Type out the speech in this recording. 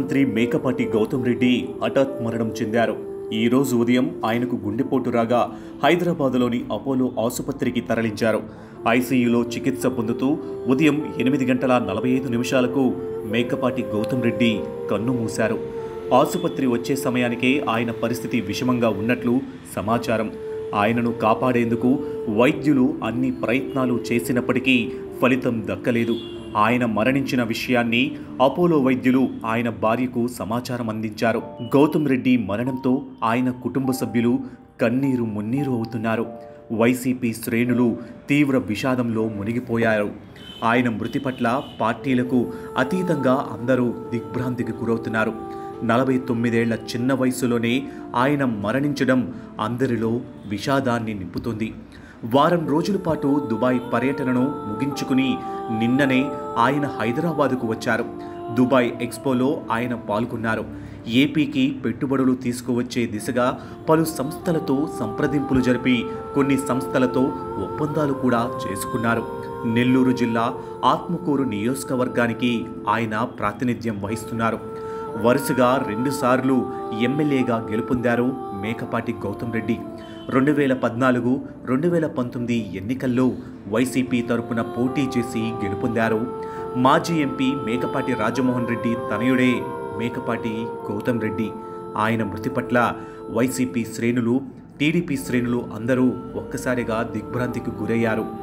మంత్రి మేకపాటి గౌతమ్ రెడ్డి హఠాత్ మరణం చెందారు ఈ రోజు ఉదయం ఆయనకు గుండెపోటు రాగా హైదరాబాదులోని అపోలో ఆసుపత్రికి తరలించారు ఐసీయూలో చికిత్స పొందుతూ ఉదయం ఎనిమిది గంటల నలభై ఐదు నిమిషాలకు మేకపాటి గౌతమ్ రెడ్డి కన్ను మూశారు ఆసుపత్రి వచ్చే సమయానికే ఆయన పరిస్థితి విషమంగా ఉన్నట్లు సమాచారం ఆయనను కాపాడేందుకు వైద్యులు అన్ని ప్రయత్నాలు చేసినప్పటికీ ఫలితం దక్కలేదు ఆయన మరణించిన విషయాన్ని అపోలో వైద్యులు ఆయన భార్యకు సమాచారం అందించారు గౌతమ్ రెడ్డి మరణంతో ఆయన కుటుంబ సభ్యులు కన్నీరు మున్నీరు అవుతున్నారు వైసీపీ శ్రేణులు తీవ్ర విషాదంలో మునిగిపోయారు ఆయన మృతి పట్ల పార్టీలకు అతీతంగా అందరూ దిగ్భ్రాంతికి గురవుతున్నారు నలభై తొమ్మిదేళ్ల చిన్న వయసులోనే ఆయన మరణించడం అందరిలో విషాదాన్ని నింపుతుంది వారం రోజుల పాటు దుబాయ్ పర్యటనను ముగించుకుని నిన్ననే ఆయన హైదరాబాదుకు వచ్చారు దుబాయ్ ఎక్స్పోలో ఆయన పాల్గొన్నారు ఏపీకి పెట్టుబడులు తీసుకువచ్చే దిశగా పలు సంస్థలతో సంప్రదింపులు జరిపి కొన్ని సంస్థలతో ఒప్పందాలు కూడా చేసుకున్నారు నెల్లూరు జిల్లా ఆత్మకూరు నియోజకవర్గానికి ఆయన ప్రాతినిధ్యం వహిస్తున్నారు వరుసగా రెండుసార్లు ఎమ్మెల్యేగా గెలుపొందారు మేకపాటి గౌతమ్ రెడ్డి రెండు వేల పద్నాలుగు రెండు వేల పంతొమ్మిది ఎన్నికల్లో వైసీపీ తరపున పోటీ చేసి గెలుపొందారు మాజీ ఎంపీ మేకపాటి రాజమోహన్ రెడ్డి తనయుడే మేకపాటి గౌతమ్ రెడ్డి ఆయన మృతి పట్ల వైసీపీ శ్రేణులు టీడీపీ శ్రేణులు అందరూ ఒక్కసారిగా దిగ్భ్రాంతికి గురయ్యారు